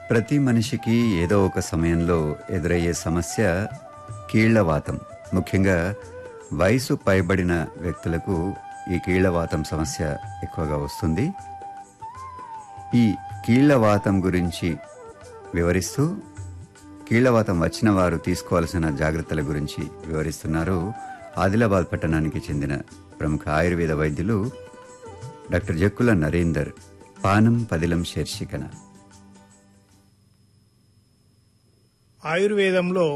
ప్రతి మనిషికి ఏదో ఒక సమయంలో ఎదురయ్యే సమస్య కీళ్లవాతం ముఖ్యంగా వయసు పైబడిన వ్యక్తులకు ఈ కీళ్లవాతం సమస్య ఎక్కువగా వస్తుంది ఈ కీళ్లవాతం గురించి వివరిస్తూ కీళ్లవాతం వచ్చిన వారు తీసుకోవాల్సిన జాగ్రత్తల గురించి వివరిస్తున్నారు ఆదిలాబాద్ పట్టణానికి చెందిన ప్రముఖ ఆయుర్వేద వైద్యులు డాక్టర్ జక్కుల నరేందర్ పానం పదిలం శీర్షికన ఆయుర్వేదంలో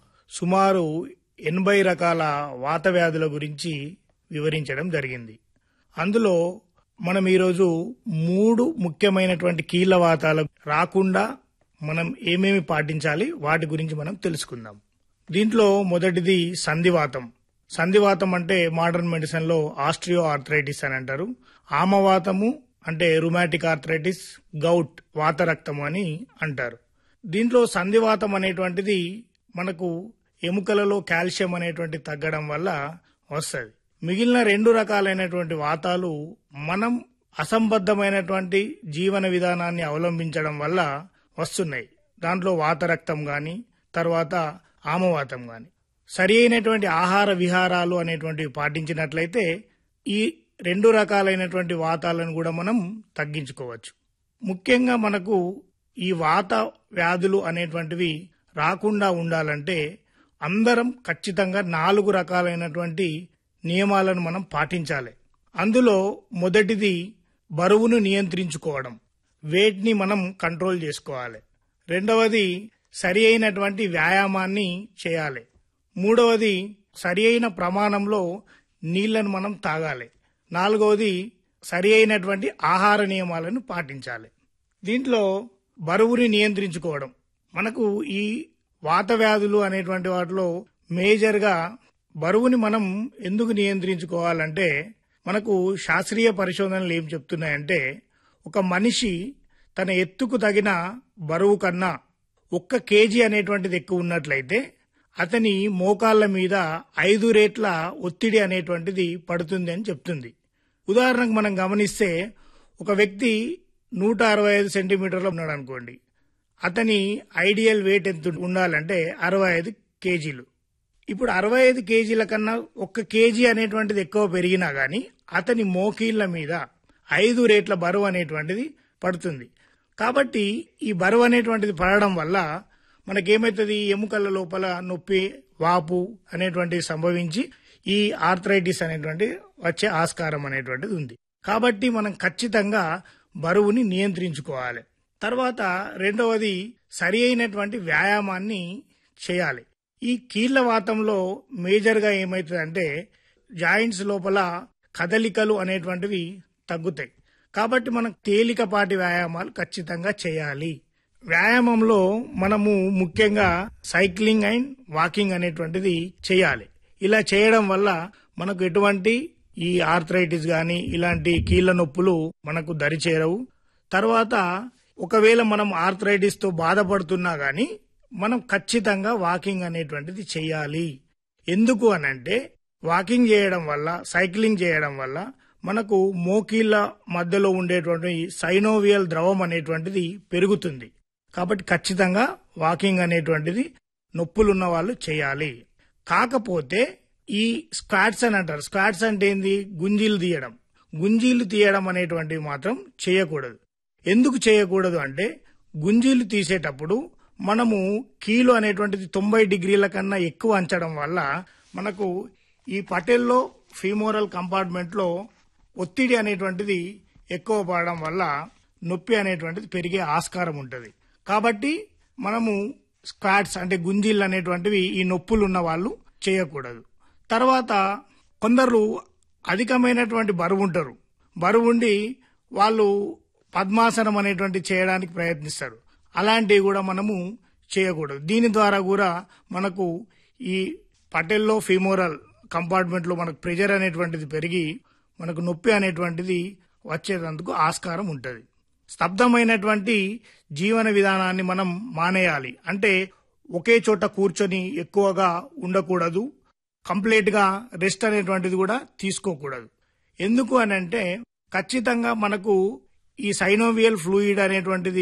సుమారు ఎనభై రకాల వాత వ్యాధుల గురించి వివరించడం జరిగింది అందులో మనం ఈరోజు మూడు ముఖ్యమైనటువంటి కీళ్ళ వాతాలు రాకుండా మనం ఏమేమి పాటించాలి వాటి గురించి మనం తెలుసుకుందాం దీంట్లో మొదటిది సంధివాతం సంధివాతం అంటే మోడర్న్ మెడిసిన్ లో ఆస్ట్రియో ఆర్థరైటిస్ అని అంటారు ఆమవాతము అంటే రుమాటిక్ ఆర్థరైటిస్ గౌట్ వాతరక్తము అని అంటారు దీంట్లో సంధివాతం అనేటువంటిది మనకు ఎముకలలో కాల్షియం అనేటువంటి తగ్గడం వల్ల వస్తుంది మిగిలిన రెండు రకాలైనటువంటి వాతాలు మనం అసంబద్ధమైనటువంటి జీవన విధానాన్ని అవలంబించడం వల్ల వస్తున్నాయి దాంట్లో వాతరక్తం గాని తర్వాత ఆమవాతం గాని సరి అయినటువంటి ఆహార విహారాలు అనేటువంటివి పాటించినట్లయితే ఈ రెండు రకాలైనటువంటి వాతాలను కూడా మనం తగ్గించుకోవచ్చు ముఖ్యంగా మనకు ఈ వాత వ్యాధులు అనేటువంటివి రాకుండా ఉండాలంటే అందరం ఖచ్చితంగా నాలుగు రకాలైనటువంటి నియమాలను మనం పాటించాలి అందులో మొదటిది బరువును నియంత్రించుకోవడం వెయిట్ని మనం కంట్రోల్ చేసుకోవాలి రెండవది సరి అయినటువంటి వ్యాయామాన్ని చేయాలి మూడవది సరి అయిన ప్రమాణంలో నీళ్లను మనం తాగాలి నాలుగవది సరి అయినటువంటి ఆహార నియమాలను పాటించాలి దీంట్లో బరువుని నియంత్రించుకోవడం మనకు ఈ వాత వ్యాధులు అనేటువంటి వాటిలో మేజర్గా బరువుని మనం ఎందుకు నియంత్రించుకోవాలంటే మనకు శాస్త్రీయ పరిశోధనలు ఏం చెప్తున్నాయంటే ఒక మనిషి తన ఎత్తుకు తగిన బరువు కన్నా ఒక్క కేజీ అనేటువంటిది ఎక్కువ ఉన్నట్లయితే అతని మోకాళ్ళ మీద ఐదు రేట్ల ఒత్తిడి అనేటువంటిది పడుతుంది అని చెప్తుంది ఉదాహరణకు మనం గమనిస్తే ఒక వ్యక్తి నూట అరవై ఐదు సెంటీమీటర్లు ఉన్నాడు అనుకోండి అతని ఐడియల్ వెయిట్ ఎంత ఉండాలంటే అరవై ఐదు కేజీలు ఇప్పుడు అరవై ఐదు కేజీల కన్నా ఒక్క కేజీ అనేటువంటిది ఎక్కువ పెరిగినా గానీ అతని మోకీళ్ల మీద ఐదు రేట్ల బరువు అనేటువంటిది పడుతుంది కాబట్టి ఈ బరువు అనేటువంటిది పడడం వల్ల మనకేమవుతుంది ఎముకల లోపల నొప్పి వాపు అనేటువంటిది సంభవించి ఈ ఆర్థరైటిస్ అనేటువంటి వచ్చే ఆస్కారం అనేటువంటిది ఉంది కాబట్టి మనం ఖచ్చితంగా బరువుని నియంత్రించుకోవాలి తర్వాత రెండవది సరి అయినటువంటి వ్యాయామాన్ని చేయాలి ఈ కీళ్ల వాతంలో మేజర్గా ఏమవుతుందంటే జాయింట్స్ లోపల కదలికలు అనేటువంటివి తగ్గుతాయి కాబట్టి మనం తేలికపాటి వ్యాయామాలు ఖచ్చితంగా చేయాలి వ్యాయామంలో మనము ముఖ్యంగా సైక్లింగ్ అండ్ వాకింగ్ అనేటువంటిది చేయాలి ఇలా చేయడం వల్ల మనకు ఎటువంటి ఈ ఆర్థరైటిస్ గాని ఇలాంటి కీళ్ల నొప్పులు మనకు దరిచేరవు తర్వాత ఒకవేళ మనం ఆర్థరైటిస్ తో బాధపడుతున్నా గాని మనం ఖచ్చితంగా వాకింగ్ అనేటువంటిది చేయాలి ఎందుకు అనంటే వాకింగ్ చేయడం వల్ల సైక్లింగ్ చేయడం వల్ల మనకు మోకీళ్ళ మధ్యలో ఉండేటువంటి సైనోవియల్ ద్రవం అనేటువంటిది పెరుగుతుంది కాబట్టి ఖచ్చితంగా వాకింగ్ అనేటువంటిది నొప్పులున్న వాళ్ళు చేయాలి కాకపోతే ఈ స్క్వాట్స్ అని అంటారు స్క్వాట్స్ అంటే ఏంది గుంజీలు తీయడం గుంజీలు తీయడం అనేటువంటివి మాత్రం చేయకూడదు ఎందుకు చేయకూడదు అంటే గుంజీలు తీసేటప్పుడు మనము కీలు అనేటువంటిది తొంభై డిగ్రీల కన్నా ఎక్కువ అంచడం వల్ల మనకు ఈ పటెల్లో ఫీమోరల్ కంపార్ట్మెంట్ లో ఒత్తిడి అనేటువంటిది ఎక్కువ పడడం వల్ల నొప్పి అనేటువంటిది పెరిగే ఆస్కారం ఉంటుంది కాబట్టి మనము స్క్వాట్స్ అంటే గుంజీళ్ళు అనేటువంటివి ఈ నొప్పులు ఉన్న వాళ్ళు చేయకూడదు తర్వాత కొందరు అధికమైనటువంటి బరువు ఉంటారు బరువు ఉండి వాళ్ళు పద్మాసనం అనేటువంటి చేయడానికి ప్రయత్నిస్తారు అలాంటివి కూడా మనము చేయకూడదు దీని ద్వారా కూడా మనకు ఈ పటెల్లో ఫిమోరల్ కంపార్ట్మెంట్ లో మనకు ప్రెజర్ అనేటువంటిది పెరిగి మనకు నొప్పి అనేటువంటిది వచ్చేటందుకు ఆస్కారం ఉంటుంది స్తబ్దమైనటువంటి జీవన విధానాన్ని మనం మానేయాలి అంటే ఒకే చోట కూర్చొని ఎక్కువగా ఉండకూడదు కంప్లీట్ గా రెస్ట్ అనేటువంటిది కూడా తీసుకోకూడదు ఎందుకు అని అంటే ఖచ్చితంగా మనకు ఈ సైనోవియల్ ఫ్లూయిడ్ అనేటువంటిది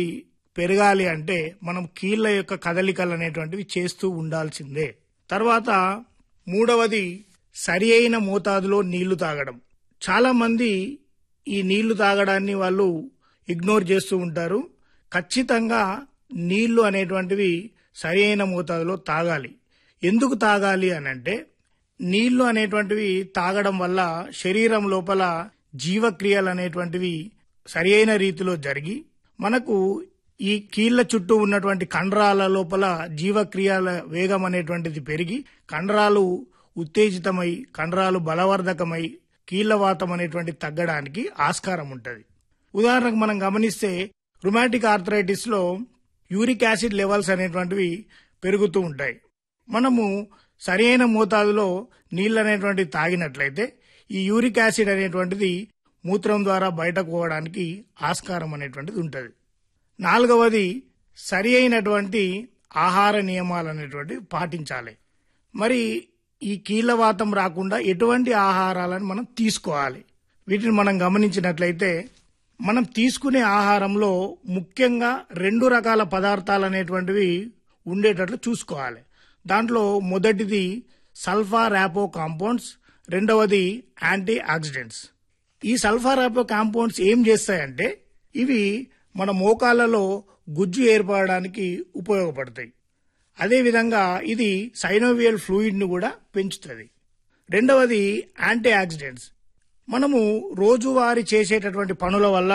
పెరగాలి అంటే మనం కీళ్ళ యొక్క కదలికలు అనేటువంటివి చేస్తూ ఉండాల్సిందే తర్వాత మూడవది సరి అయిన మోతాదులో నీళ్లు తాగడం చాలా మంది ఈ నీళ్లు తాగడాన్ని వాళ్ళు ఇగ్నోర్ చేస్తూ ఉంటారు ఖచ్చితంగా నీళ్లు అనేటువంటివి సరి అయిన మోతాదులో తాగాలి ఎందుకు తాగాలి అని అంటే నీళ్లు అనేటువంటివి తాగడం వల్ల శరీరం లోపల జీవక్రియలు అనేటువంటివి సరి అయిన రీతిలో జరిగి మనకు ఈ కీళ్ల చుట్టూ ఉన్నటువంటి కండరాల లోపల జీవక్రియల వేగం అనేటువంటిది పెరిగి కండరాలు ఉత్తేజితమై కండరాలు బలవర్ధకమై కీళ్లవాతం అనేటువంటి తగ్గడానికి ఆస్కారం ఉంటుంది ఉదాహరణకు మనం గమనిస్తే రుమాటిక్ ఆర్థరైటిస్ లో యూరిక్ యాసిడ్ లెవెల్స్ అనేటువంటివి పెరుగుతూ ఉంటాయి మనము సరైన మోతాదులో నీళ్ళు అనేటువంటివి తాగినట్లయితే ఈ యూరిక్ యాసిడ్ అనేటువంటిది మూత్రం ద్వారా బయటకు పోవడానికి ఆస్కారం అనేటువంటిది ఉంటుంది నాలుగవది సరి అయినటువంటి ఆహార నియమాలు అనేటువంటివి పాటించాలి మరి ఈ కీళ్ళవాతం రాకుండా ఎటువంటి ఆహారాలను మనం తీసుకోవాలి వీటిని మనం గమనించినట్లయితే మనం తీసుకునే ఆహారంలో ముఖ్యంగా రెండు రకాల పదార్థాలు అనేటువంటివి ఉండేటట్లు చూసుకోవాలి దాంట్లో మొదటిది సల్ఫా ర్యాపో కాంపౌండ్స్ రెండవది యాంటీ ఆక్సిడెంట్స్ ఈ సల్ఫా ర్యాపో కాంపౌండ్స్ ఏం చేస్తాయంటే ఇవి మన మోకాళ్ళలో గుజ్జు ఏర్పడడానికి ఉపయోగపడతాయి అదేవిధంగా ఇది సైనోవియల్ ఫ్లూయిడ్ను కూడా పెంచుతుంది రెండవది యాంటీ ఆక్సిడెంట్స్ మనము రోజువారీ చేసేటటువంటి పనుల వల్ల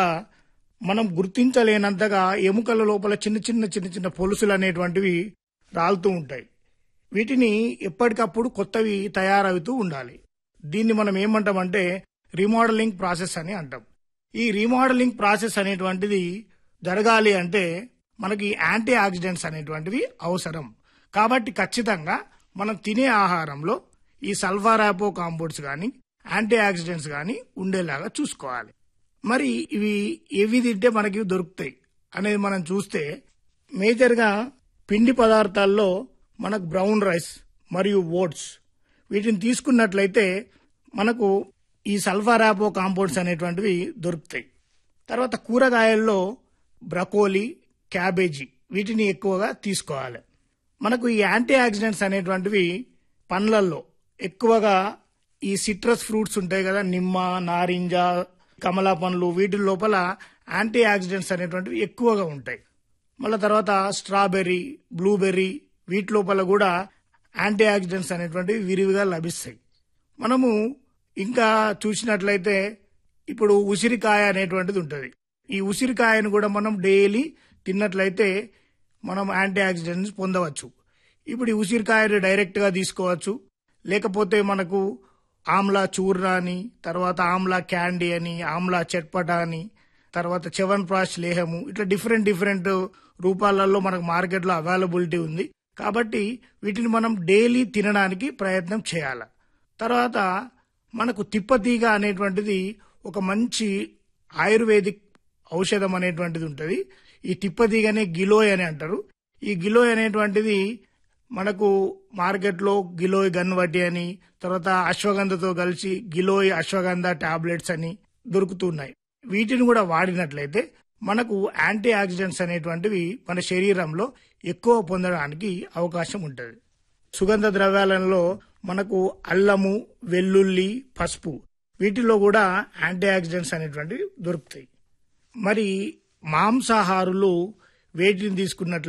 మనం గుర్తించలేనంతగా ఎముకల లోపల చిన్న చిన్న చిన్న చిన్న పొలుసులు అనేటువంటివి రాలుతూ ఉంటాయి వీటిని ఎప్పటికప్పుడు కొత్తవి తయారవుతూ ఉండాలి దీన్ని మనం ఏమంటామంటే రీమోడలింగ్ ప్రాసెస్ అని అంటాం ఈ రీమోడలింగ్ ప్రాసెస్ అనేటువంటిది జరగాలి అంటే మనకి యాంటీ ఆక్సిడెంట్స్ అనేటువంటివి అవసరం కాబట్టి ఖచ్చితంగా మనం తినే ఆహారంలో ఈ సల్ఫారాపో కాంపౌండ్స్ కానీ యాంటీ ఆక్సిడెంట్స్ కానీ ఉండేలాగా చూసుకోవాలి మరి ఇవి ఏవి తింటే మనకి దొరుకుతాయి అనేది మనం చూస్తే మేజర్గా పిండి పదార్థాల్లో మనకు బ్రౌన్ రైస్ మరియు ఓట్స్ వీటిని తీసుకున్నట్లయితే మనకు ఈ సల్ఫారాపో కాంపౌండ్స్ అనేటువంటివి దొరుకుతాయి తర్వాత కూరగాయల్లో బ్రకోలీ క్యాబేజీ వీటిని ఎక్కువగా తీసుకోవాలి మనకు ఈ యాంటీ ఆక్సిడెంట్స్ అనేటువంటివి పండ్లల్లో ఎక్కువగా ఈ సిట్రస్ ఫ్రూట్స్ ఉంటాయి కదా నిమ్మ నారింజ కమలా పండ్లు వీటి లోపల యాంటీ ఆక్సిడెంట్స్ అనేటువంటివి ఎక్కువగా ఉంటాయి మళ్ళీ తర్వాత స్ట్రాబెర్రీ బ్లూబెర్రీ వీటి లోపల కూడా యాంటీ ఆక్సిడెంట్స్ అనేటువంటివి విరివిగా లభిస్తాయి మనము ఇంకా చూసినట్లయితే ఇప్పుడు ఉసిరికాయ అనేటువంటిది ఉంటుంది ఈ ఉసిరికాయను కూడా మనం డైలీ తిన్నట్లయితే మనం యాంటీ ఆక్సిడెంట్స్ పొందవచ్చు ఇప్పుడు ఈ ఉసిరికాయని డైరెక్ట్గా తీసుకోవచ్చు లేకపోతే మనకు ఆమ్లా చూర్ణ అని తర్వాత ఆమ్లా క్యాండీ అని ఆమ్లా చట్పట అని తర్వాత చెవన్ ప్రాష్ లేహము ఇట్లా డిఫరెంట్ డిఫరెంట్ రూపాలలో మనకు మార్కెట్లో అవైలబిలిటీ ఉంది కాబట్టి వీటిని మనం డైలీ తినడానికి ప్రయత్నం చేయాలి తర్వాత మనకు తిప్పతీగ అనేటువంటిది ఒక మంచి ఆయుర్వేదిక్ ఔషధం అనేటువంటిది ఉంటుంది ఈ తిప్పతీగనే గిలోయ్ అని అంటారు ఈ గిలోయ్ అనేటువంటిది మనకు మార్కెట్లో గిలోయ్ గన్వటి అని తర్వాత అశ్వగంధతో కలిసి గిలోయ్ అశ్వగంధ టాబ్లెట్స్ అని దొరుకుతున్నాయి వీటిని కూడా వాడినట్లయితే మనకు యాంటీ ఆక్సిడెంట్స్ అనేటువంటివి మన శరీరంలో ఎక్కువ పొందడానికి అవకాశం ఉంటుంది సుగంధ ద్రవ్యాలలో మనకు అల్లము వెల్లుల్లి పసుపు వీటిలో కూడా యాంటీ ఆక్సిడెంట్స్ అనేటువంటివి దొరుకుతాయి మరి మాంసాహారులు వేటిని తీసుకున్నట్లయితే